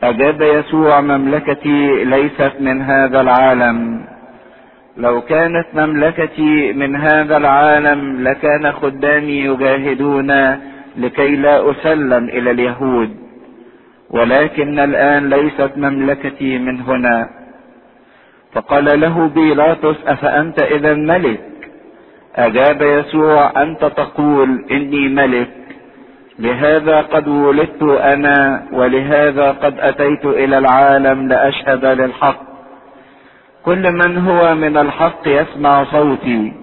اجاب يسوع مملكتي ليست من هذا العالم لو كانت مملكتي من هذا العالم لكان خدامي يجاهدون لكي لا اسلم الى اليهود ولكن الان ليست مملكتي من هنا فقال له بيلاطس افانت اذا ملك اجاب يسوع انت تقول اني ملك لهذا قد ولدت انا ولهذا قد اتيت الى العالم لاشهد للحق كل من هو من الحق يسمع صوتي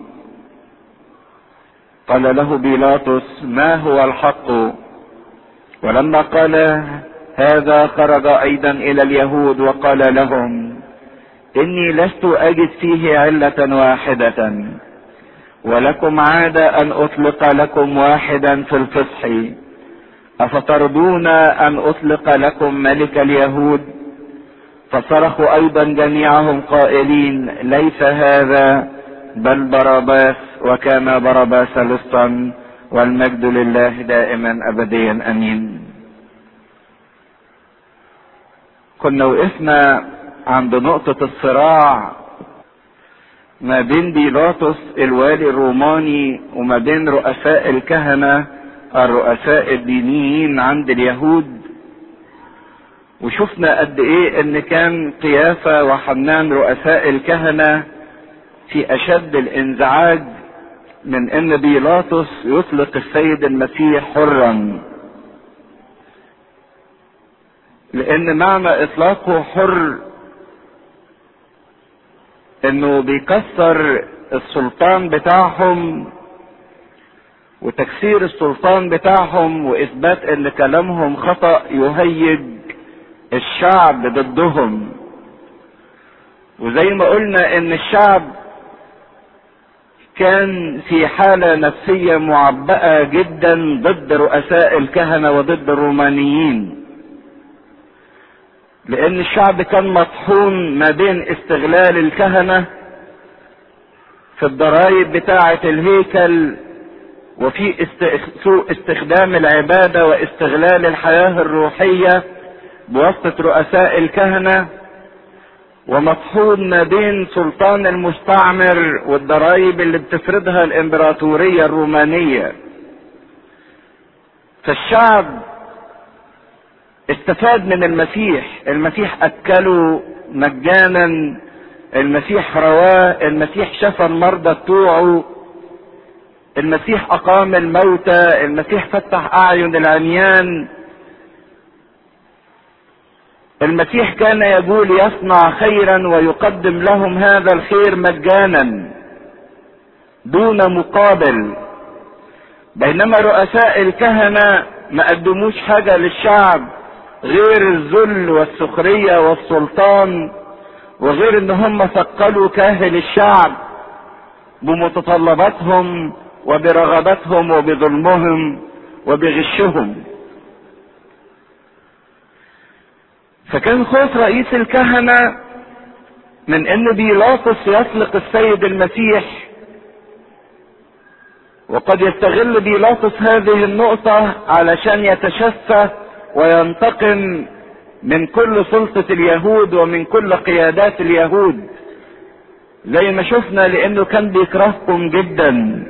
قال له بيلاطس ما هو الحق ولما قال هذا خرج ايضا الى اليهود وقال لهم اني لست اجد فيه عله واحده ولكم عادة أن أطلق لكم واحدا في الفصح أفترضون أن أطلق لكم ملك اليهود فصرخوا أيضا جميعهم قائلين ليس هذا بل برباس وكان برباس لصا والمجد لله دائما أبديا أمين كنا وقفنا عند نقطة الصراع ما بين بيلاطس الوالي الروماني وما بين رؤساء الكهنة الرؤساء الدينيين عند اليهود وشفنا قد ايه ان كان قيافة وحنان رؤساء الكهنة في اشد الانزعاج من ان بيلاطس يطلق السيد المسيح حرا لان معنى اطلاقه حر انه بيكسر السلطان بتاعهم وتكسير السلطان بتاعهم واثبات ان كلامهم خطا يهيج الشعب ضدهم وزي ما قلنا ان الشعب كان في حاله نفسيه معبأه جدا ضد رؤساء الكهنه وضد الرومانيين لان الشعب كان مطحون ما بين استغلال الكهنه في الضرائب بتاعه الهيكل وفي سوء استخدام العباده واستغلال الحياه الروحيه بواسطه رؤساء الكهنه ومطحون ما بين سلطان المستعمر والضرائب اللي بتفرضها الامبراطوريه الرومانيه فالشعب استفاد من المسيح المسيح اكله مجانا المسيح رواه المسيح شفى المرضى بتوعه المسيح اقام الموتى المسيح فتح اعين العميان المسيح كان يقول يصنع خيرا ويقدم لهم هذا الخير مجانا دون مقابل بينما رؤساء الكهنه ما قدموش حاجه للشعب غير الذل والسخرية والسلطان وغير ان هم ثقلوا كاهل الشعب بمتطلباتهم وبرغباتهم وبظلمهم وبغشهم فكان خوف رئيس الكهنة من ان بيلاطس يطلق السيد المسيح وقد يستغل بيلاطس هذه النقطة علشان يتشفى وينتقم من كل سلطة اليهود ومن كل قيادات اليهود زي ما شفنا لانه كان بيكرهكم جدا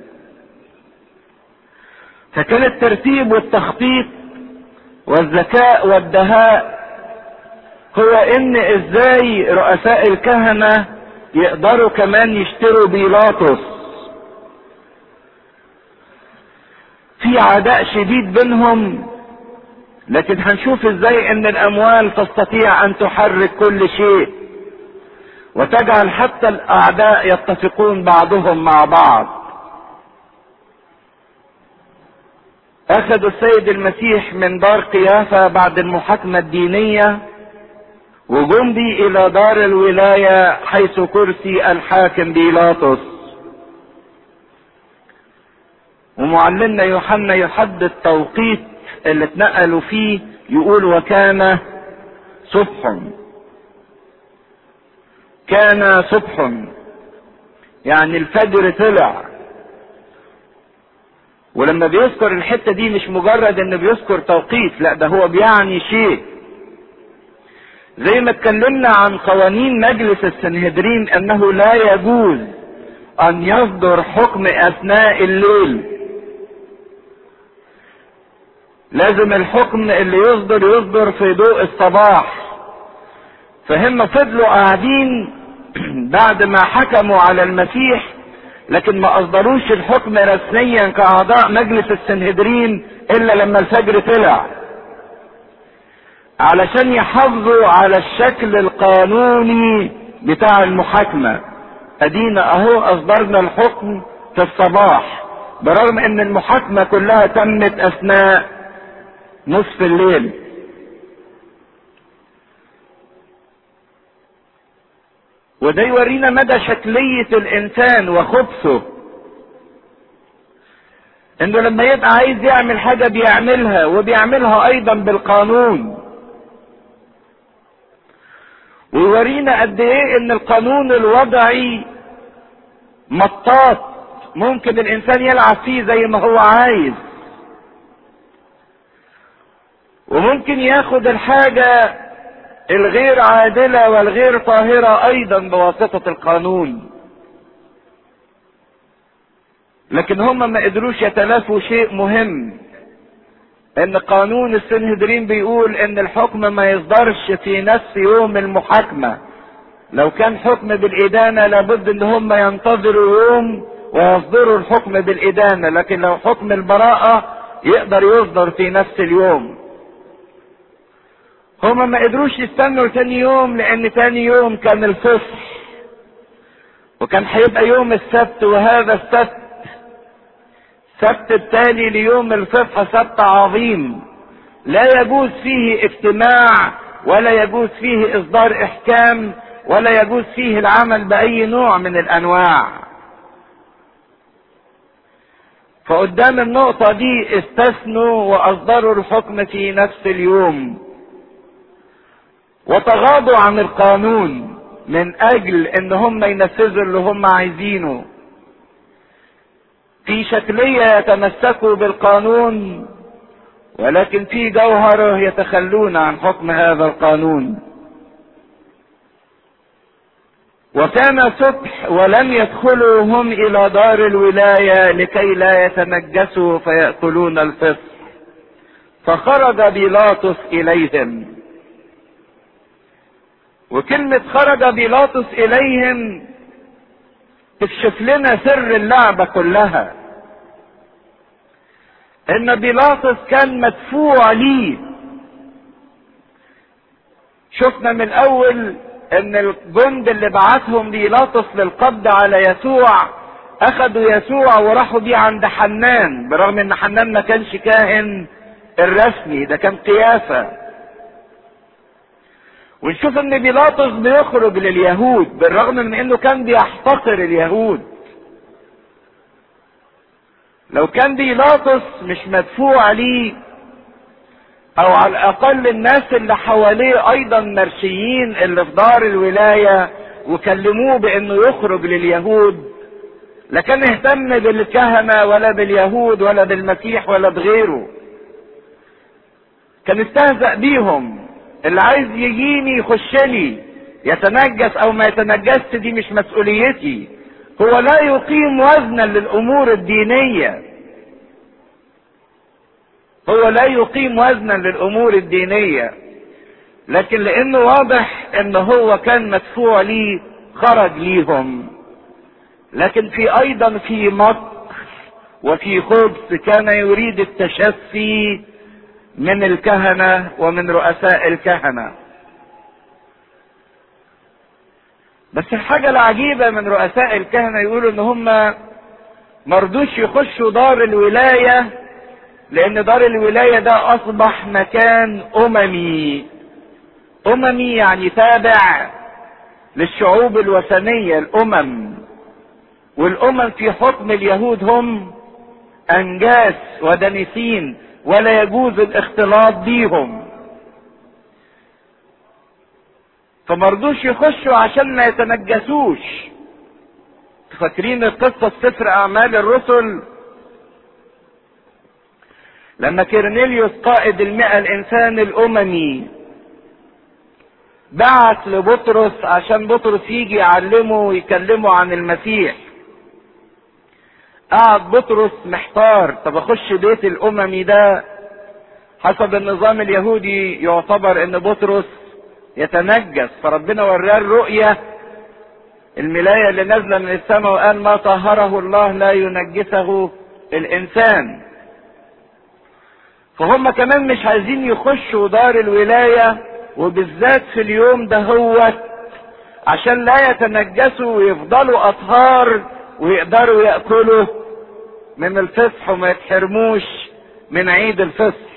فكان الترتيب والتخطيط والذكاء والدهاء هو ان ازاي رؤساء الكهنة يقدروا كمان يشتروا بيلاطس في عداء شديد بينهم لكن هنشوف ازاي ان الاموال تستطيع ان تحرك كل شيء وتجعل حتى الاعداء يتفقون بعضهم مع بعض اخذوا السيد المسيح من دار قيافة بعد المحاكمة الدينية وجم بي الى دار الولاية حيث كرسي الحاكم بيلاطس ومعلمنا يوحنا يحدد توقيت اللي اتنقلوا فيه يقول وكان صبح كان صبح يعني الفجر طلع ولما بيذكر الحتة دي مش مجرد انه بيذكر توقيت لا ده هو بيعني شيء زي ما اتكلمنا عن قوانين مجلس السنهدرين انه لا يجوز ان يصدر حكم اثناء الليل لازم الحكم اللي يصدر يصدر في ضوء الصباح فهم فضلوا قاعدين بعد ما حكموا على المسيح لكن ما اصدروش الحكم رسميا كاعضاء مجلس السنهدرين الا لما الفجر طلع علشان يحافظوا على الشكل القانوني بتاع المحاكمة ادينا اهو اصدرنا الحكم في الصباح برغم ان المحاكمة كلها تمت اثناء نصف الليل وده يورينا مدى شكلية الانسان وخبثه انه لما يبقى عايز يعمل حاجة بيعملها وبيعملها ايضا بالقانون ويورينا قد ايه ان القانون الوضعي مطاط ممكن الانسان يلعب فيه زي ما هو عايز وممكن ياخد الحاجة الغير عادلة والغير طاهرة ايضا بواسطة القانون لكن هم ما قدروش يتلافوا شيء مهم ان قانون السنهدرين بيقول ان الحكم ما يصدرش في نفس يوم المحاكمة لو كان حكم بالادانة لابد ان هم ينتظروا يوم ويصدروا الحكم بالادانة لكن لو حكم البراءة يقدر يصدر في نفس اليوم هما ما قدروش يستنوا تاني يوم لان تاني يوم كان الفصح وكان هيبقى يوم السبت وهذا السبت سبت التالي ليوم الفصح سبت عظيم لا يجوز فيه اجتماع ولا يجوز فيه اصدار احكام ولا يجوز فيه العمل باي نوع من الانواع فقدام النقطة دي استثنوا واصدروا الحكم في نفس اليوم وتغاضوا عن القانون من اجل ان هم ينفذوا اللي هم عايزينه في شكلية يتمسكوا بالقانون ولكن في جوهره يتخلون عن حكم هذا القانون وكان صبح ولم يدخلوا هم الى دار الولاية لكي لا يتنجسوا فيأكلون الفصح فخرج بيلاطس اليهم وكلمة خرج بيلاطس اليهم تكشف لنا سر اللعبة كلها ان بيلاطس كان مدفوع ليه شفنا من الاول ان الجند اللي بعتهم بيلاطس للقبض على يسوع اخدوا يسوع وراحوا بيه عند حنان برغم ان حنان ما كانش كاهن الرسمي ده كان قيافه ونشوف ان بيلاطس بيخرج لليهود بالرغم من انه كان بيحتقر اليهود لو كان بيلاطس مش مدفوع ليه او على الاقل الناس اللي حواليه ايضا مرشيين اللي في دار الولاية وكلموه بانه يخرج لليهود لا كان اهتم بالكهنة ولا باليهود ولا بالمسيح ولا بغيره كان استهزأ بيهم اللي عايز يجيني يخش لي يتنجس او ما يتنجسش دي مش مسؤوليتي هو لا يقيم وزنا للامور الدينيه هو لا يقيم وزنا للامور الدينيه لكن لانه واضح ان هو كان مدفوع ليه خرج ليهم لكن في ايضا في مكر وفي خبث كان يريد التشفي من الكهنه ومن رؤساء الكهنه بس الحاجة العجيبة من رؤساء الكهنة يقولوا ان هم مرضوش يخشوا دار الولاية لان دار الولاية ده اصبح مكان اممي اممي يعني تابع للشعوب الوثنية الامم والامم في حكم اليهود هم انجاس ودنسين ولا يجوز الاختلاط بيهم فمرضوش يخشوا عشان ما يتنجسوش فاكرين القصة في سفر أعمال الرسل لما كيرنيليوس قائد المئة الإنسان الأممي بعت لبطرس عشان بطرس يجي يعلمه ويكلمه عن المسيح قعد بطرس محتار طب اخش بيت الاممي ده حسب النظام اليهودي يعتبر ان بطرس يتنجس فربنا وراه الرؤية الملاية اللي نازلة من السماء وقال ما طهره الله لا ينجسه الانسان فهم كمان مش عايزين يخشوا دار الولاية وبالذات في اليوم ده هو عشان لا يتنجسوا ويفضلوا اطهار ويقدروا ياكلوا من الفصح وما يتحرموش من عيد الفصح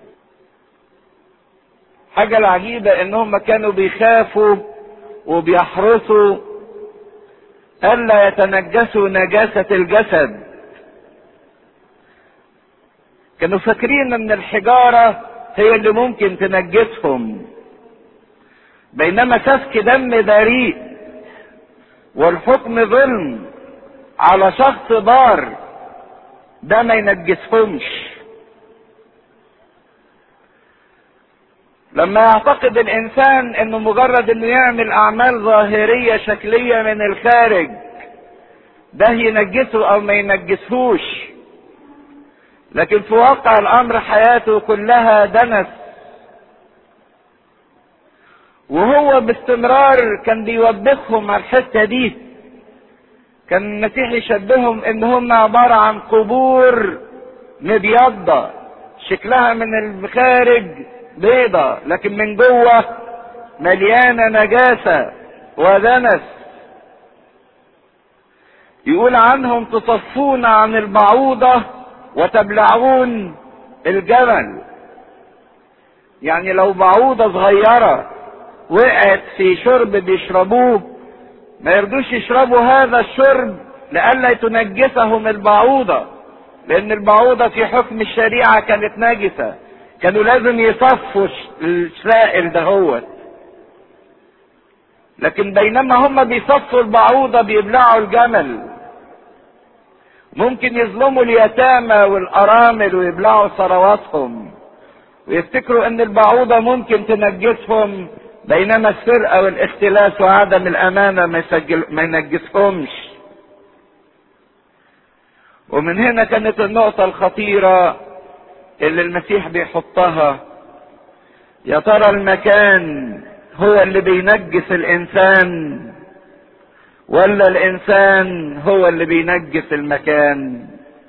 حاجة العجيبة انهم كانوا بيخافوا وبيحرصوا الا يتنجسوا نجاسة الجسد كانوا فاكرين ان الحجارة هي اللي ممكن تنجسهم بينما سفك دم بريء والحكم ظلم على شخص بار ده ما ينجسهمش لما يعتقد الانسان انه مجرد انه يعمل اعمال ظاهرية شكلية من الخارج ده ينجسه او ما ينجسهوش لكن في واقع الامر حياته كلها دنس وهو باستمرار كان بيوبخهم على الحته دي كان المسيح يشبههم ان هم عباره عن قبور مبيضه شكلها من الخارج بيضة لكن من جوه مليانة نجاسة ودنس يقول عنهم تصفون عن البعوضة وتبلعون الجمل يعني لو بعوضة صغيرة وقعت في شرب بيشربوه ما يرضوش يشربوا هذا الشرب لئلا تنجسهم البعوضة لأن البعوضة في حكم الشريعة كانت نجسة كانوا لازم يصفوا السائل دهوت لكن بينما هم بيصفوا البعوضة بيبلعوا الجمل ممكن يظلموا اليتامى والأرامل ويبلعوا ثرواتهم ويفتكروا ان البعوضة ممكن تنجسهم بينما السرقة والاختلاس وعدم الأمانة ما, يسجل ما ينجسهمش ومن هنا كانت النقطة الخطيرة اللي المسيح بيحطها يا ترى المكان هو اللي بينجس الإنسان ولا الإنسان هو اللي بينجس المكان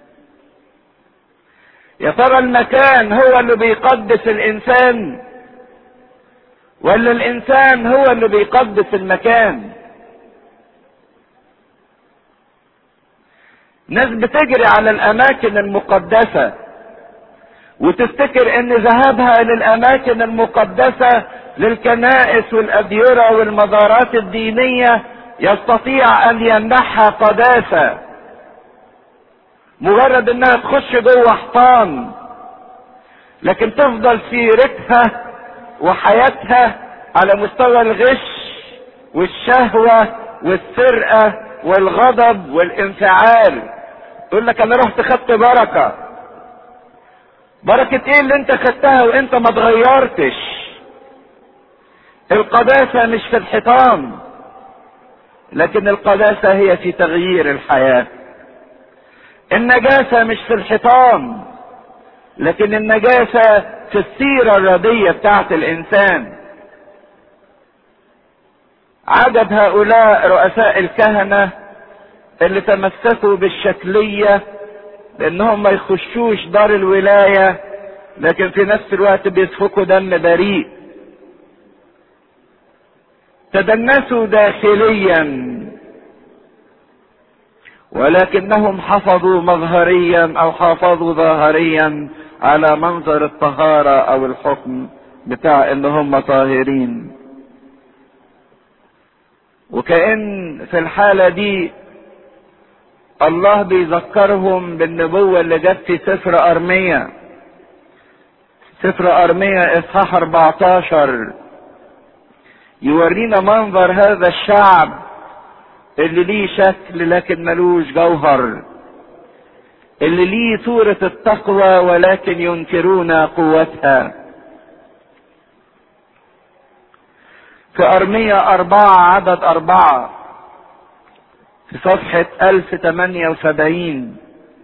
يا ترى المكان هو اللي بيقدس الإنسان ولا الانسان هو اللي بيقدس المكان ناس بتجري على الاماكن المقدسة وتفتكر ان ذهابها للاماكن المقدسة للكنائس والاديرة والمزارات الدينية يستطيع ان يمنحها قداسة مجرد انها تخش جوه حصان لكن تفضل سيرتها وحياتها على مستوى الغش والشهوة والسرقة والغضب والانفعال يقول لك انا رحت خدت بركة بركة ايه اللي انت خدتها وانت ما اتغيرتش القداسة مش في الحيطان لكن القداسة هي في تغيير الحياة النجاسة مش في الحيطان لكن النجاسة في السيرة الردية بتاعت الإنسان عدد هؤلاء رؤساء الكهنة اللي تمسكوا بالشكلية لأنهم ما يخشوش دار الولاية لكن في نفس الوقت بيسفكوا دم بريء تدنسوا داخليا ولكنهم حفظوا مظهريا او حافظوا ظاهريا على منظر الطهارة او الحكم بتاع ان هم طاهرين وكأن في الحالة دي الله بيذكرهم بالنبوة اللي جت في سفر أرمية سفر أرمية إصحاح 14 يورينا منظر هذا الشعب اللي ليه شكل لكن ملوش جوهر اللي ليه صورة التقوى ولكن ينكرون قوتها في أرمية أربعة عدد أربعة في صفحة 1078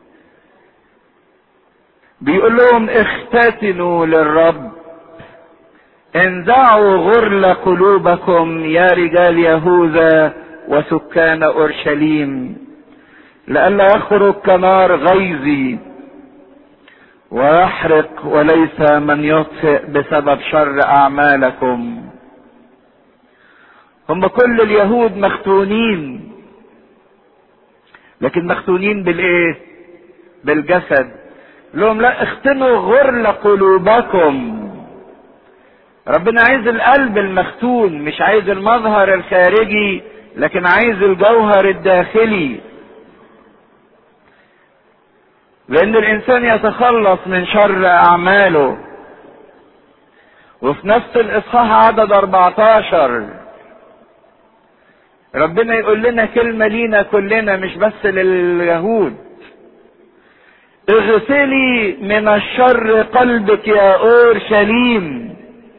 بيقول لهم اختتنوا للرب انزعوا غرل قلوبكم يا رجال يهوذا وسكان اورشليم لئلا يخرج كنار غيظي ويحرق وليس من يطفئ بسبب شر اعمالكم هم كل اليهود مختونين لكن مختونين بالايه بالجسد لهم لا اختنوا غرل قلوبكم ربنا عايز القلب المختون مش عايز المظهر الخارجي لكن عايز الجوهر الداخلي لان الانسان يتخلص من شر اعماله وفي نفس الاصحاح عدد 14 ربنا يقول لنا كلمه لينا كلنا مش بس لليهود اغسلي من الشر قلبك يا اورشليم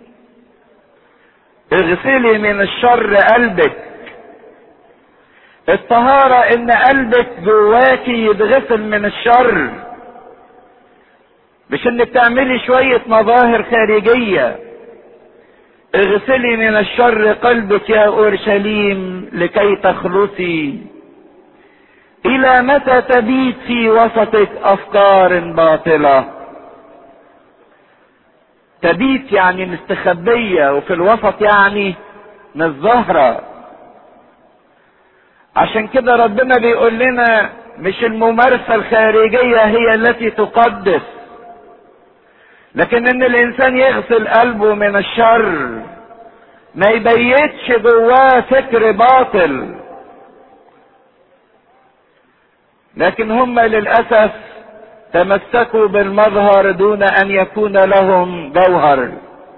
اغسلي من الشر قلبك الطهارة ان قلبك جواكي يتغسل من الشر مش انك تعملي شوية مظاهر خارجية اغسلي من الشر قلبك يا اورشليم لكي تخلصي الى متى تبيت في وسطك افكار باطله تبيت يعني مستخبيه وفي الوسط يعني مش ظاهره عشان كده ربنا بيقول لنا مش الممارسه الخارجيه هي التي تقدس لكن ان الانسان يغسل قلبه من الشر ما يبيتش جواه فكر باطل لكن هم للاسف تمسكوا بالمظهر دون ان يكون لهم جوهر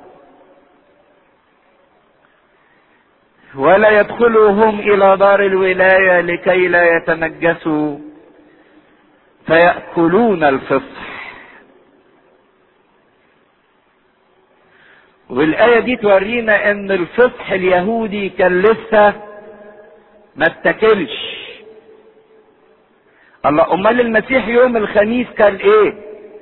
ولا يدخلوا هم الى دار الولايه لكي لا يتنجسوا فياكلون الفصح والايه دي تورينا ان الفصح اليهودي كان لسه ما اتكلش الله امال المسيح يوم الخميس كان ايه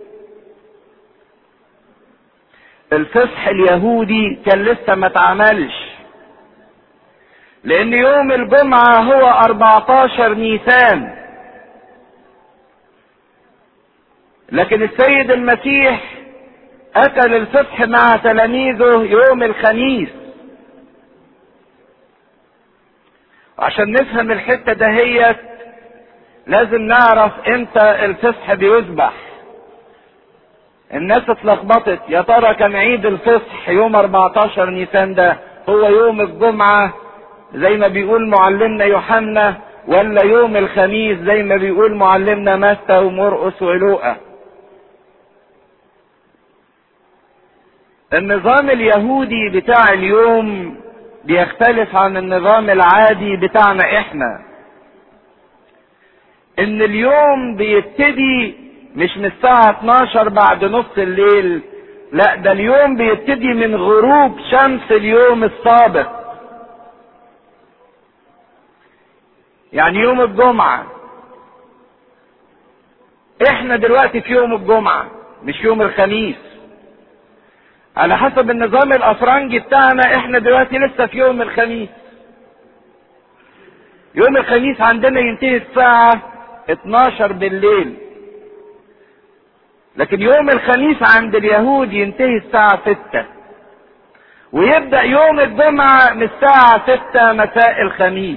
الفصح اليهودي كان لسه ما اتعملش لان يوم الجمعة هو 14 نيسان لكن السيد المسيح اكل الفصح مع تلاميذه يوم الخميس عشان نفهم الحتة دهيت لازم نعرف امتى الفصح بيذبح الناس اتلخبطت يا ترى كان عيد الفصح يوم 14 نيسان ده هو يوم الجمعة زي ما بيقول معلمنا يوحنا ولا يوم الخميس زي ما بيقول معلمنا متى ومرقس ولوقا النظام اليهودي بتاع اليوم بيختلف عن النظام العادي بتاعنا احنا ان اليوم بيبتدي مش من الساعة 12 بعد نص الليل لا ده اليوم بيبتدي من غروب شمس اليوم السابق يعني يوم الجمعة احنا دلوقتي في يوم الجمعة مش يوم الخميس على حسب النظام الافرنجي بتاعنا احنا دلوقتي لسه في يوم الخميس يوم الخميس عندنا ينتهي الساعة 12 بالليل لكن يوم الخميس عند اليهود ينتهي الساعة 6 ويبدأ يوم الجمعة من الساعة 6 مساء الخميس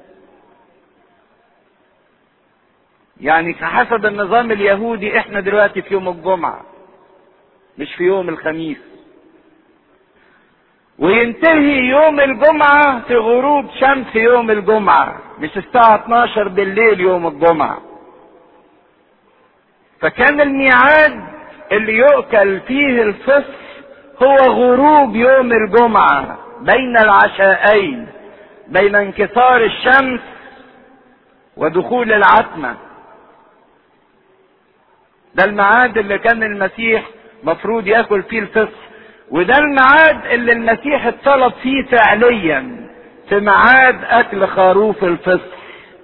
يعني حسب النظام اليهودي احنا دلوقتي في يوم الجمعة مش في يوم الخميس وينتهي يوم الجمعة في غروب شمس يوم الجمعة مش الساعة 12 بالليل يوم الجمعة فكان الميعاد اللي يؤكل فيه الفصح هو غروب يوم الجمعة بين العشاءين بين انكسار الشمس ودخول العتمة ده الميعاد اللي كان المسيح مفروض ياكل فيه الفصح وده الميعاد اللي المسيح اتطلب فيه فعليا في ميعاد اكل خروف الفصح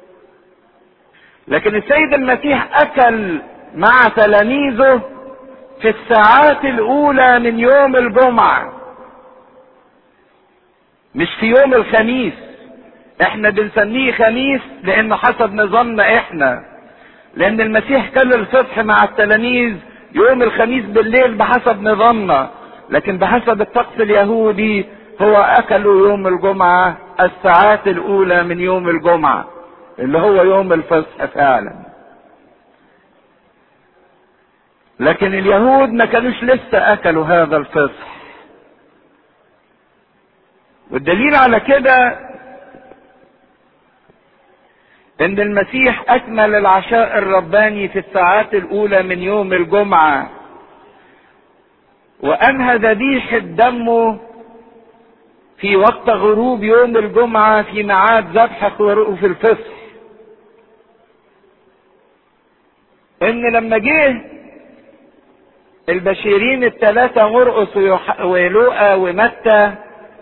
لكن السيد المسيح اكل مع تلاميذه في الساعات الاولى من يوم الجمعه مش في يوم الخميس احنا بنسميه خميس لانه حسب نظامنا احنا لان المسيح كل الفصح مع التلاميذ يوم الخميس بالليل بحسب نظامنا لكن بحسب الطقس اليهودي هو اكلوا يوم الجمعة الساعات الاولى من يوم الجمعة اللي هو يوم الفصح فعلا لكن اليهود ما كانوش لسه اكلوا هذا الفصح والدليل على كده ان المسيح اكمل العشاء الرباني في الساعات الاولى من يوم الجمعه وانهى ذبيحه دمه في وقت غروب يوم الجمعه في ميعاد ذبح خروف الفصح ان لما جه البشيرين الثلاثه مرقس ولوقا ومتى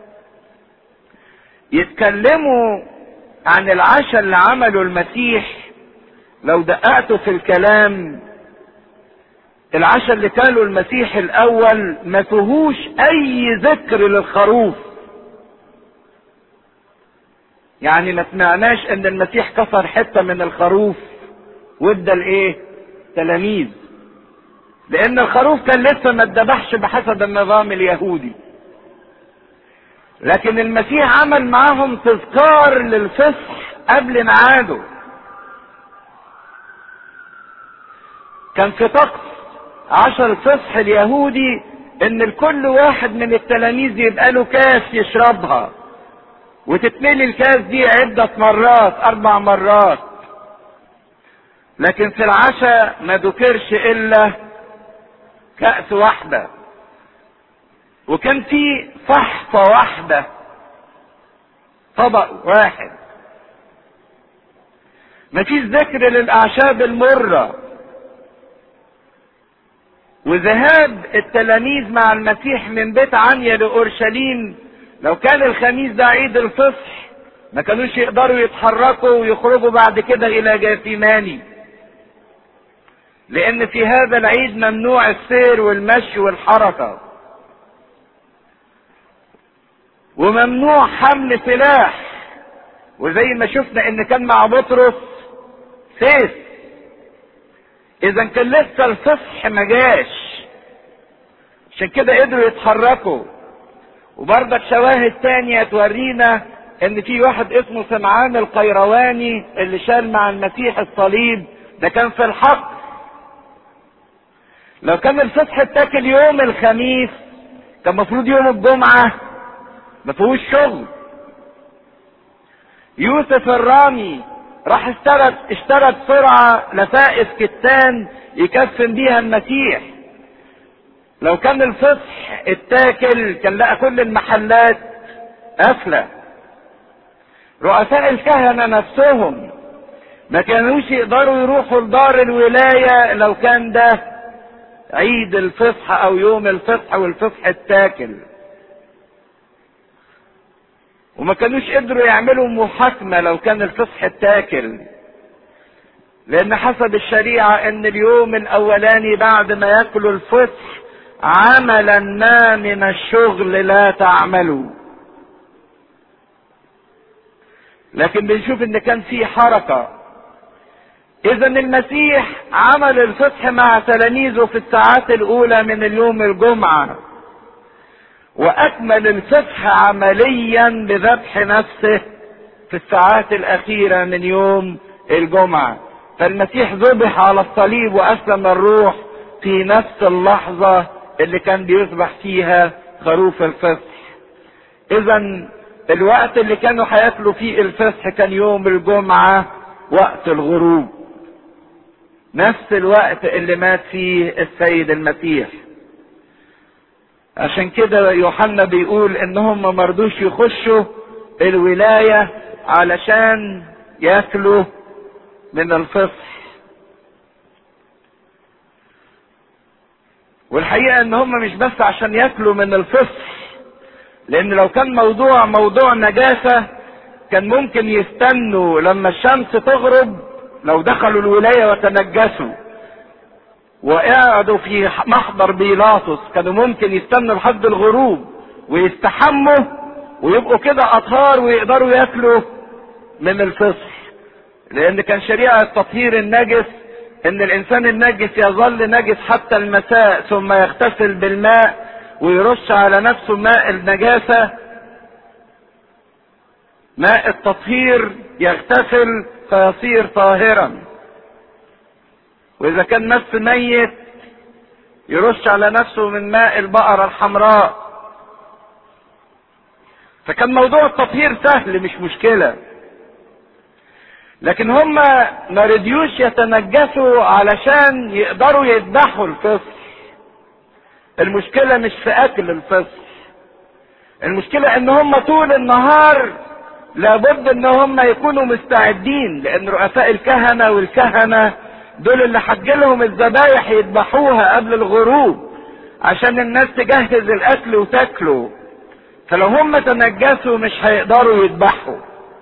يتكلموا عن العشاء اللي عمله المسيح لو دققتوا في الكلام العشاء اللي كانوا المسيح الاول ما فيهوش اي ذكر للخروف يعني ما سمعناش ان المسيح كسر حته من الخروف وادى الايه تلاميذ لان الخروف كان لسه ما اتذبحش بحسب النظام اليهودي لكن المسيح عمل معاهم تذكار للفصح قبل ميعاده كان في طقس عشر الفصح اليهودي ان لكل واحد من التلاميذ يبقى له كاس يشربها وتتملي الكاس دي عدة مرات اربع مرات لكن في العشاء ما ذكرش الا كأس واحدة وكان في صحفة واحدة طبق واحد مفيش ذكر للأعشاب المرة وذهاب التلاميذ مع المسيح من بيت عنيا لأورشليم لو كان الخميس ده عيد الفصح ما كانوش يقدروا يتحركوا ويخرجوا بعد كده إلى جاثيماني لأن في هذا العيد ممنوع السير والمشي والحركة وممنوع حمل سلاح وزي ما شفنا ان كان مع بطرس سيف اذا كان لسه الفصح ما جاش عشان كده قدروا يتحركوا وبرضك شواهد تانية تورينا ان في واحد اسمه سمعان القيرواني اللي شال مع المسيح الصليب ده كان في الحق لو كان الفصح اتاكل يوم الخميس كان المفروض يوم الجمعه ما فيهوش شغل يوسف الرامي راح اشترى اشترى بسرعة لفائف كتان يكفن بيها المسيح لو كان الفصح اتاكل كان لقى كل المحلات قافلة رؤساء الكهنة نفسهم ما كانوش يقدروا يروحوا لدار الولاية لو كان ده عيد الفصح او يوم الفصح والفصح اتاكل وما كانوش قدروا يعملوا محاكمة لو كان الفصح اتاكل لان حسب الشريعة ان اليوم الاولاني بعد ما ياكلوا الفصح عملا ما من الشغل لا تعملوا لكن بنشوف ان كان في حركة اذا المسيح عمل الفصح مع تلاميذه في الساعات الاولى من اليوم الجمعه واكمل الفصح عمليا بذبح نفسه في الساعات الاخيره من يوم الجمعه فالمسيح ذبح على الصليب واسلم الروح في نفس اللحظه اللي كان بيذبح فيها خروف الفصح اذا الوقت اللي كانوا هياكلوا فيه الفصح كان يوم الجمعه وقت الغروب نفس الوقت اللي مات فيه السيد المسيح عشان كده يوحنا بيقول انهم ما مرضوش يخشوا الولاية علشان ياكلوا من الفصح والحقيقة ان هم مش بس عشان ياكلوا من الفصل لان لو كان موضوع موضوع نجاسة كان ممكن يستنوا لما الشمس تغرب لو دخلوا الولاية وتنجسوا وقعدوا في محضر بيلاطس كانوا ممكن يستنوا لحد الغروب ويستحموا ويبقوا كده اطهار ويقدروا ياكلوا من الفصل لان كان شريعة تطهير النجس ان الانسان النجس يظل نجس حتى المساء ثم يغتسل بالماء ويرش على نفسه ماء النجاسة ماء التطهير يغتسل فيصير طاهرا واذا كان نفس ميت يرش على نفسه من ماء البقرة الحمراء فكان موضوع التطهير سهل مش مشكلة لكن هم ما رضيوش يتنجسوا علشان يقدروا يذبحوا الفصل المشكلة مش في اكل الفصل المشكلة ان هم طول النهار لابد ان هم يكونوا مستعدين لان رؤساء الكهنة والكهنة دول اللي حجلهم الذبايح يذبحوها قبل الغروب عشان الناس تجهز الاكل وتاكله فلو هم تنجسوا مش هيقدروا يذبحوا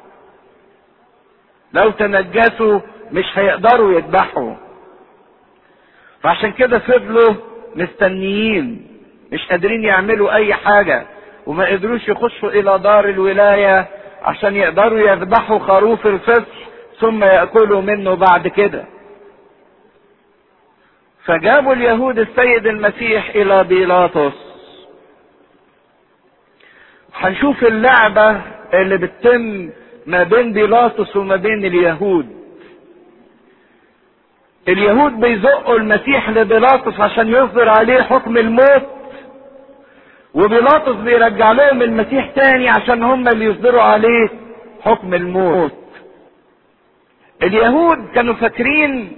لو تنجسوا مش هيقدروا يذبحوا فعشان كده فضلوا مستنيين مش قادرين يعملوا اي حاجة وما قدروش يخشوا الى دار الولاية عشان يقدروا يذبحوا خروف الفصح ثم يأكلوا منه بعد كده فجابوا اليهود السيد المسيح الى بيلاطس هنشوف اللعبة اللي بتتم ما بين بيلاطس وما بين اليهود اليهود بيزقوا المسيح لبيلاطس عشان يصدر عليه حكم الموت وبيلاطس بيرجع لهم المسيح تاني عشان هم اللي يصدروا عليه حكم الموت اليهود كانوا فاكرين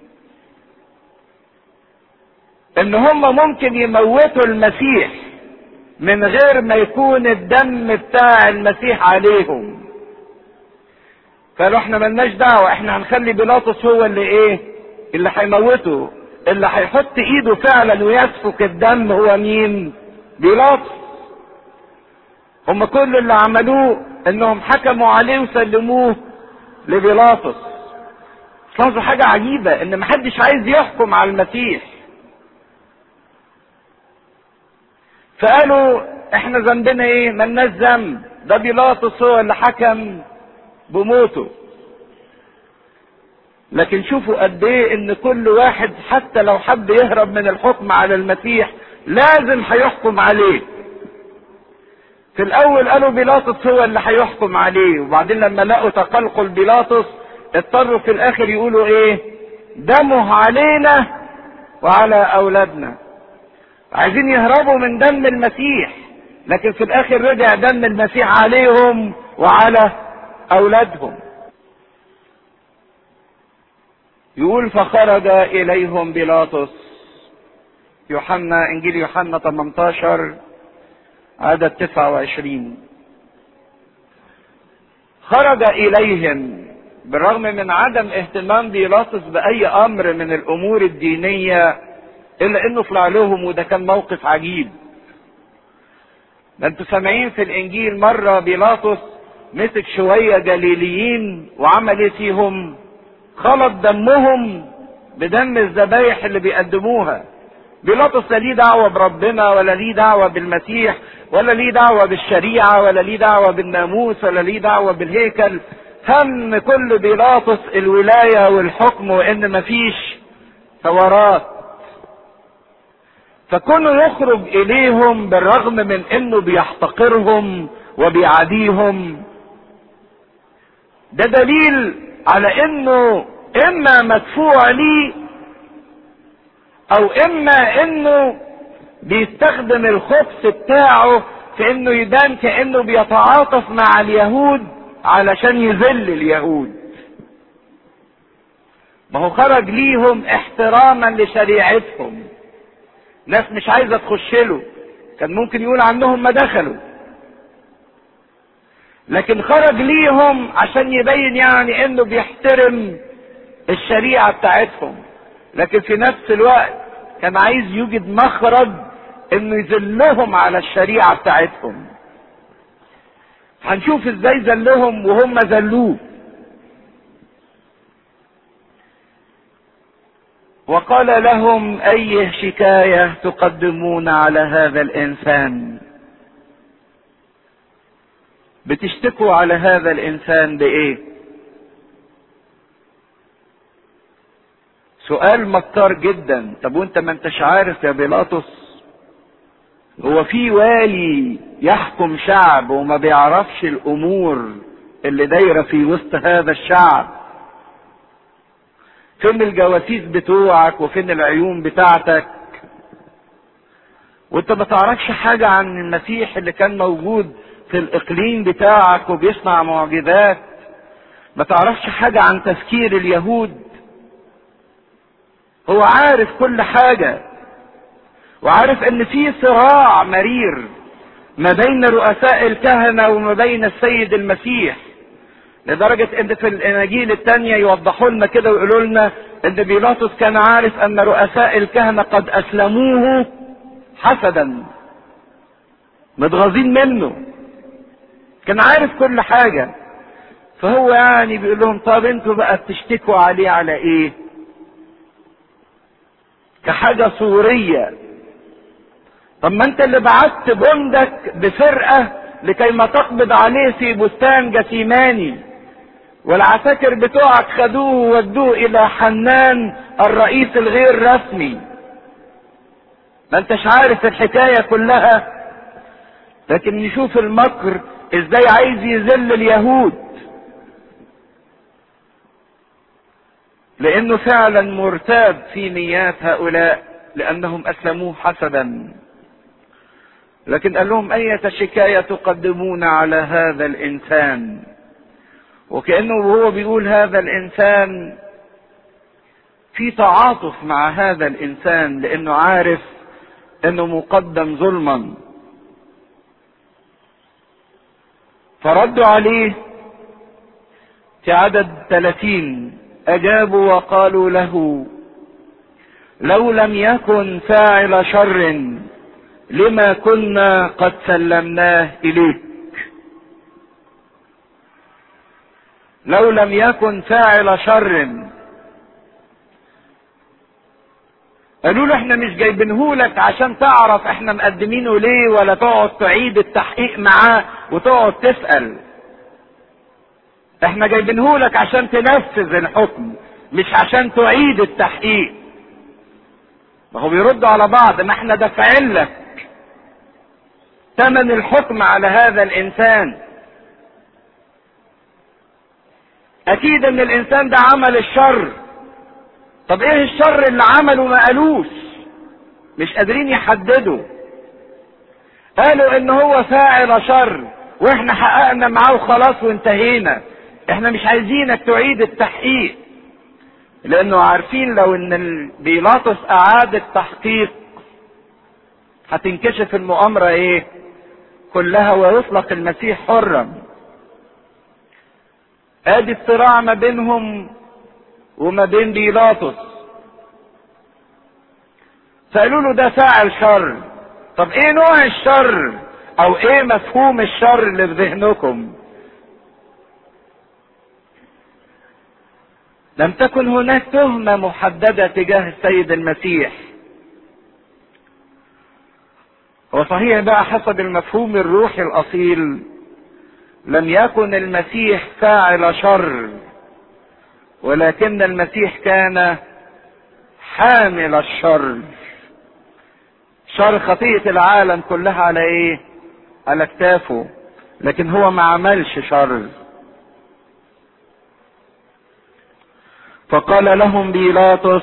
ان هم ممكن يموتوا المسيح من غير ما يكون الدم بتاع المسيح عليهم قالوا احنا ملناش دعوة احنا هنخلي بيلاطس هو اللي ايه اللي هيموته اللي هيحط ايده فعلا ويسفك الدم هو مين بيلاطس هم كل اللي عملوه انهم حكموا عليه وسلموه لبيلاطس لاحظوا حاجة عجيبة ان محدش عايز يحكم على المسيح فقالوا احنا ذنبنا ايه ملناش ذنب ده بيلاطس هو اللي حكم بموته لكن شوفوا قد ايه ان كل واحد حتى لو حب يهرب من الحكم على المسيح لازم هيحكم عليه في الاول قالوا بيلاطس هو اللي هيحكم عليه وبعدين لما لقوا تقلقل بيلاطس اضطروا في الاخر يقولوا ايه دمه علينا وعلى اولادنا عايزين يهربوا من دم المسيح لكن في الاخر رجع دم المسيح عليهم وعلى اولادهم يقول فخرج اليهم بيلاطس يوحنا انجيل يوحنا 18 عدد 29 خرج اليهم بالرغم من عدم اهتمام بيلاطس باي امر من الامور الدينيه الا انه طلع لهم وده كان موقف عجيب ده انتوا سامعين في الانجيل مره بيلاطس مسك شويه جليليين وعمل ايه فيهم خلط دمهم بدم الذبايح اللي بيقدموها بيلاطس لا ليه دعوه بربنا ولا ليه دعوه بالمسيح ولا ليه دعوه بالشريعه ولا ليه دعوه بالناموس ولا ليه دعوه بالهيكل هم كل بيلاطس الولايه والحكم وان مفيش ثورات فكونه يخرج اليهم بالرغم من انه بيحتقرهم وبيعاديهم ده دليل على انه اما مدفوع ليه او اما انه بيستخدم الخبث بتاعه في انه يبان كانه بيتعاطف مع اليهود علشان يذل اليهود ما هو خرج ليهم احتراما لشريعتهم ناس مش عايزه تخش له كان ممكن يقول عنهم ما دخلوا لكن خرج ليهم عشان يبين يعني انه بيحترم الشريعه بتاعتهم لكن في نفس الوقت كان عايز يوجد مخرج انه يذلهم على الشريعة بتاعتهم هنشوف ازاي ذلهم وهم ذلوه وقال لهم اي شكاية تقدمون على هذا الانسان بتشتكوا على هذا الانسان بايه سؤال مكار جدا طب وانت ما انتش عارف يا بيلاطس هو في والي يحكم شعب وما بيعرفش الامور اللي دايره في وسط هذا الشعب فين الجواسيس بتوعك وفين العيون بتاعتك وانت ما تعرفش حاجة عن المسيح اللي كان موجود في الاقليم بتاعك وبيصنع معجزات ما تعرفش حاجة عن تفكير اليهود هو عارف كل حاجة وعارف ان في صراع مرير ما بين رؤساء الكهنة وما بين السيد المسيح لدرجة ان في الاناجيل التانية يوضحوا لنا كده ويقولوا لنا ان بيلاطس كان عارف ان رؤساء الكهنة قد اسلموه حسدا متغاظين منه كان عارف كل حاجة فهو يعني بيقول لهم طب انتوا بقى بتشتكوا عليه على ايه كحاجة صورية طب ما انت اللي بعت بندك بفرقة لكي ما تقبض عليه في بستان جثيماني والعساكر بتوعك خدوه وودوه الى حنان الرئيس الغير رسمي ما انتش عارف الحكاية كلها لكن نشوف المكر ازاي عايز يذل اليهود لانه فعلا مرتاب في نيات هؤلاء لانهم اسلموه حسدا لكن قال لهم اية شكاية تقدمون على هذا الانسان وكأنه وهو بيقول هذا الانسان في تعاطف مع هذا الانسان لانه عارف انه مقدم ظلما فردوا عليه في عدد ثلاثين اجابوا وقالوا له لو لم يكن فاعل شر لما كنا قد سلمناه اليك لو لم يكن فاعل شر قالوا له احنا مش جايبينهولك عشان تعرف احنا مقدمينه ليه ولا تقعد تعيد التحقيق معاه وتقعد تسأل احنا جايبينهولك عشان تنفذ الحكم مش عشان تعيد التحقيق ما هو بيردوا على بعض ما احنا دافعين لك ثمن الحكم على هذا الانسان اكيد ان الانسان ده عمل الشر طب ايه الشر اللي عمله ما قالوش مش قادرين يحددوا قالوا ان هو فاعل شر واحنا حققنا معاه وخلاص وانتهينا احنا مش عايزينك تعيد التحقيق لانه عارفين لو ان بيلاطس اعاد التحقيق هتنكشف المؤامرة ايه كلها ويطلق المسيح حرا ادي الصراع ما بينهم وما بين بيلاطس فقالوا له ده فاعل شر طب ايه نوع الشر او ايه مفهوم الشر اللي في ذهنكم لم تكن هناك تهمة محددة تجاه السيد المسيح هو صحيح بقى حسب المفهوم الروحي الاصيل لم يكن المسيح فاعل شر ولكن المسيح كان حامل الشر شر خطية العالم كلها على ايه على كتافه لكن هو ما عملش شر فقال لهم بيلاطس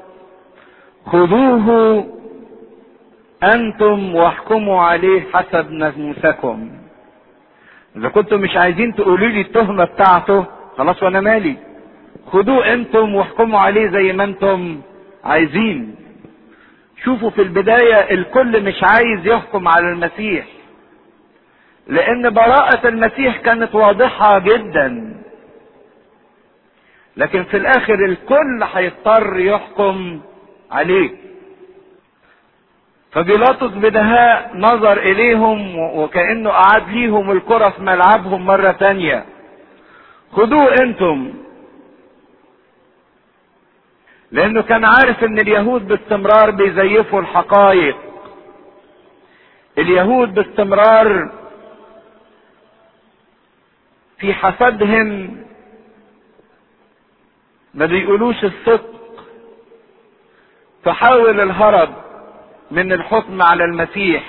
خذوه انتم واحكموا عليه حسب ناموسكم اذا كنتم مش عايزين تقولوا لي التهمة بتاعته خلاص وانا مالي خدوه انتم واحكموا عليه زي ما انتم عايزين شوفوا في البداية الكل مش عايز يحكم على المسيح لان براءة المسيح كانت واضحة جدا لكن في الاخر الكل هيضطر يحكم عليه فبيلاطس بدهاء نظر اليهم وكانه اعاد ليهم الكره في ملعبهم مره تانيه خدوه انتم لانه كان عارف ان اليهود باستمرار بيزيفوا الحقائق اليهود باستمرار في حسدهم ما بيقولوش الصدق فحاول الهرب من الحكم على المسيح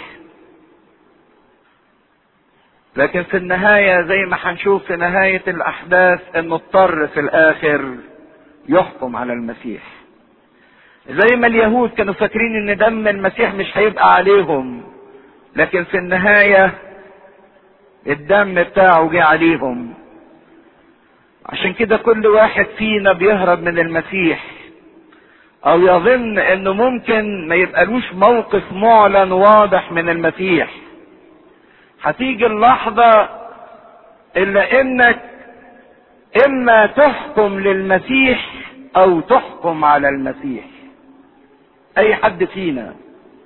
لكن في النهاية زي ما هنشوف في نهاية الأحداث إنه اضطر في الآخر يحكم على المسيح. زي ما اليهود كانوا فاكرين إن دم المسيح مش هيبقى عليهم، لكن في النهاية الدم بتاعه جه عليهم. عشان كده كل واحد فينا بيهرب من المسيح او يظن انه ممكن ما يبقالوش موقف معلن واضح من المسيح هتيجي اللحظة الا انك اما تحكم للمسيح او تحكم على المسيح اي حد فينا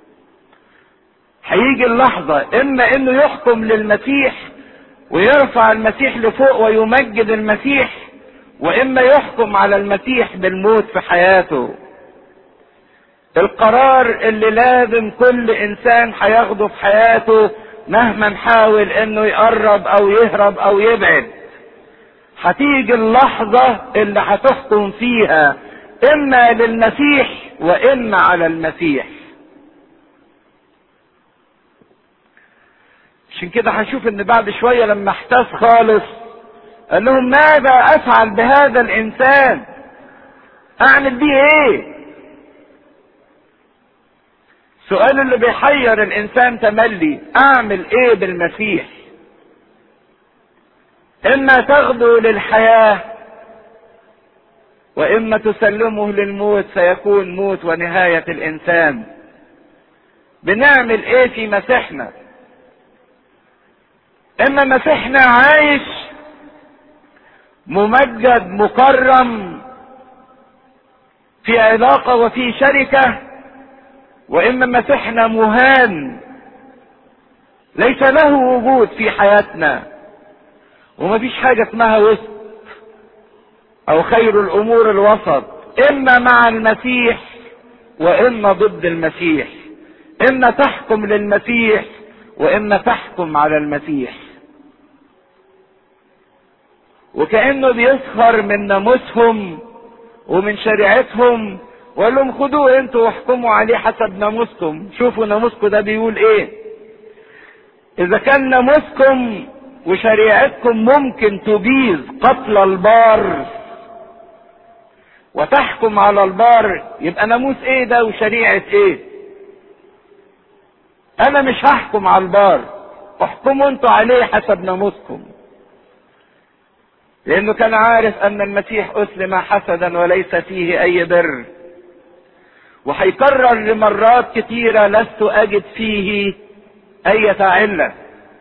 هيجي اللحظة اما انه يحكم للمسيح ويرفع المسيح لفوق ويمجد المسيح واما يحكم على المسيح بالموت في حياته القرار اللي لازم كل انسان هياخده في حياته مهما حاول انه يقرب او يهرب او يبعد هتيجي اللحظة اللي هتحكم فيها اما للمسيح واما على المسيح عشان كده هنشوف ان بعد شوية لما احتاس خالص قال لهم ماذا افعل بهذا الانسان اعمل بيه ايه السؤال اللي بيحير الانسان تملي اعمل ايه بالمسيح اما تغدو للحياة واما تسلمه للموت سيكون موت ونهاية الانسان بنعمل ايه في مسيحنا اما مسيحنا عايش ممجد مكرم في علاقة وفي شركة واما مسيحنا مهان ليس له وجود في حياتنا ومفيش حاجة اسمها وسط او خير الامور الوسط اما مع المسيح واما ضد المسيح اما تحكم للمسيح واما تحكم على المسيح وكانه بيسخر من ناموسهم ومن شريعتهم وقال لهم خدوه انتوا واحكموا عليه حسب ناموسكم شوفوا ناموسكم ده بيقول ايه اذا كان ناموسكم وشريعتكم ممكن تجيز قتل البار وتحكم على البار يبقى ناموس ايه ده وشريعة ايه انا مش هحكم على البار احكموا انتوا عليه حسب ناموسكم لانه كان عارف ان المسيح اسلم حسدا وليس فيه اي بر وهيكرر لمرات كتيرة لست اجد فيه اي علة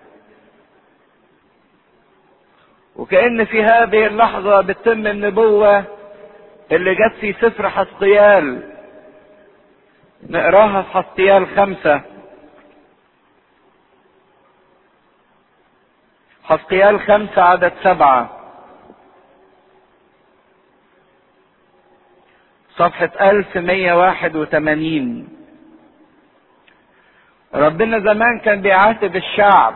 وكأن في هذه اللحظة بتتم النبوة اللي جت في سفر حسقيال نقراها في حسقيال خمسة حسقيال خمسة عدد سبعة صفحة 1181 ربنا زمان كان بيعاتب الشعب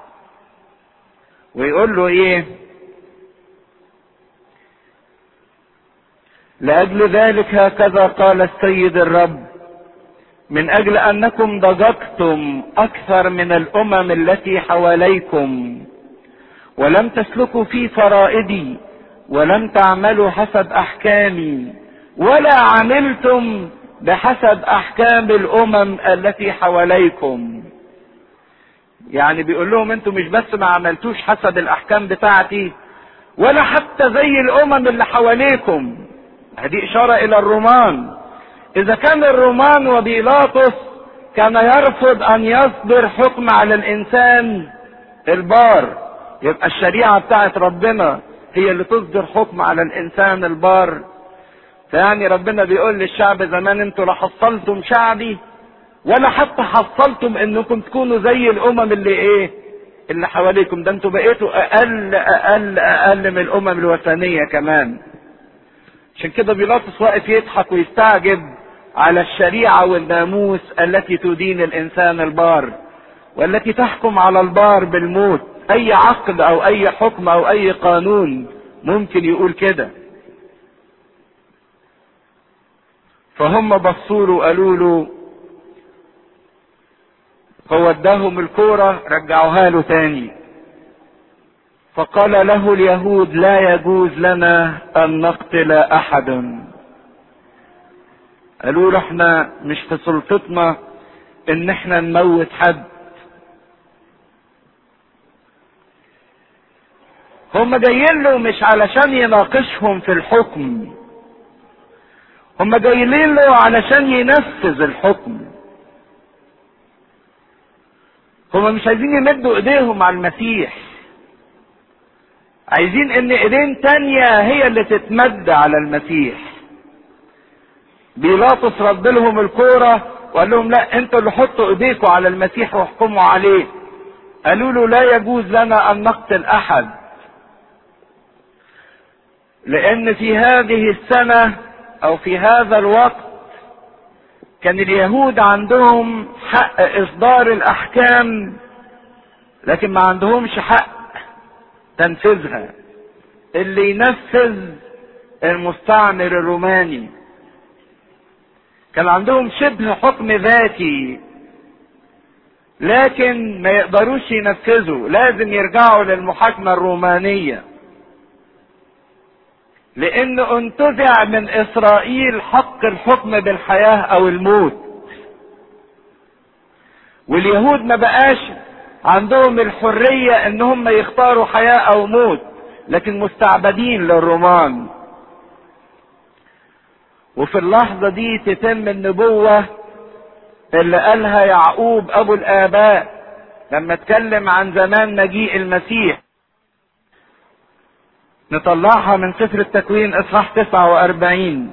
ويقول له ايه لأجل ذلك هكذا قال السيد الرب من أجل أنكم ضجقتم أكثر من الأمم التي حواليكم ولم تسلكوا في فرائدي ولم تعملوا حسب أحكامي ولا عملتم بحسب احكام الامم التي حواليكم يعني بيقول لهم انتوا مش بس ما عملتوش حسب الاحكام بتاعتي ولا حتى زي الامم اللي حواليكم هذه اشارة الى الرومان اذا كان الرومان وبيلاطس كان يرفض ان يصدر حكم على الانسان البار يبقى الشريعة بتاعت ربنا هي اللي تصدر حكم على الانسان البار فيعني ربنا بيقول للشعب زمان انتوا لا حصلتم شعبي ولا حتى حصلتم انكم تكونوا زي الامم اللي ايه اللي حواليكم ده انتوا بقيتوا اقل اقل اقل من الامم الوثنيه كمان عشان كده بيلاطس واقف يضحك ويستعجب على الشريعه والناموس التي تدين الانسان البار والتي تحكم على البار بالموت اي عقد او اي حكم او اي قانون ممكن يقول كده فهم بصوا له قالوا له هو اداهم الكورة رجعوها له تاني فقال له اليهود لا يجوز لنا ان نقتل احدا قالوا له احنا مش في سلطتنا ان احنا نموت حد هم جايين له مش علشان يناقشهم في الحكم هم جايين له علشان ينفذ الحكم هم مش عايزين يمدوا ايديهم على المسيح عايزين ان ايدين تانية هي اللي تتمد على المسيح بيلاطس رد لهم الكورة وقال لهم لا انتوا اللي حطوا ايديكم على المسيح واحكموا عليه قالوا له لا يجوز لنا ان نقتل احد لان في هذه السنة او في هذا الوقت كان اليهود عندهم حق اصدار الاحكام لكن ما عندهمش حق تنفيذها اللي ينفذ المستعمر الروماني كان عندهم شبه حكم ذاتي لكن ما يقدروش ينفذوا لازم يرجعوا للمحاكمة الرومانية لانه انتزع من اسرائيل حق الحكم بالحياة او الموت واليهود ما بقاش عندهم الحرية ان هم يختاروا حياة او موت لكن مستعبدين للرومان وفي اللحظة دي تتم النبوة اللي قالها يعقوب ابو الاباء لما اتكلم عن زمان مجيء المسيح نطلعها من سفر التكوين اصحاح 49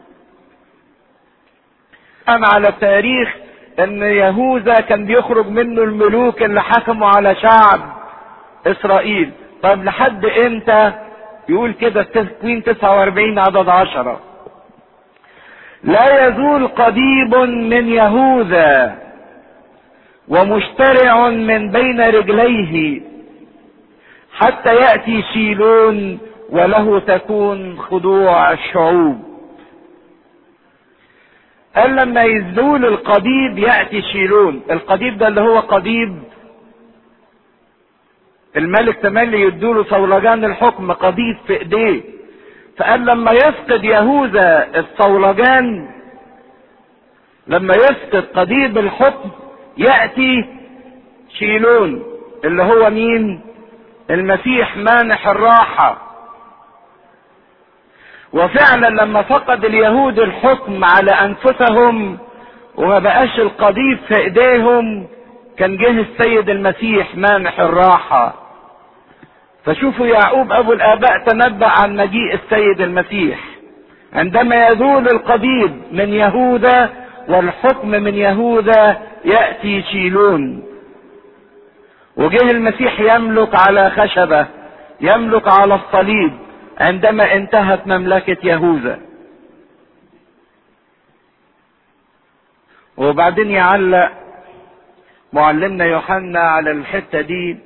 انا على التاريخ ان يهوذا كان بيخرج منه الملوك اللي حكموا على شعب اسرائيل طب لحد امتى يقول كده التكوين 49 عدد عشرة لا يزول قضيب من يهوذا ومشترع من بين رجليه حتى يأتي شيلون وله تكون خضوع الشعوب قال لما يزول القضيب يأتي شيلون القضيب ده اللي هو قضيب الملك تملي يدوله صولجان الحكم قضيب في ايديه فقال لما يفقد يهوذا الصولجان لما يفقد قضيب الحكم يأتي شيلون اللي هو مين المسيح مانح الراحة وفعلا لما فقد اليهود الحكم على انفسهم وما بقاش القضيب في ايديهم كان جه السيد المسيح مانح الراحة فشوفوا يعقوب ابو الاباء تنبأ عن مجيء السيد المسيح عندما يزول القضيب من يهوذا والحكم من يهوذا يأتي شيلون وجه المسيح يملك على خشبة يملك على الصليب عندما انتهت مملكة يهوذا وبعدين يعلق معلمنا يوحنا على الحتة دي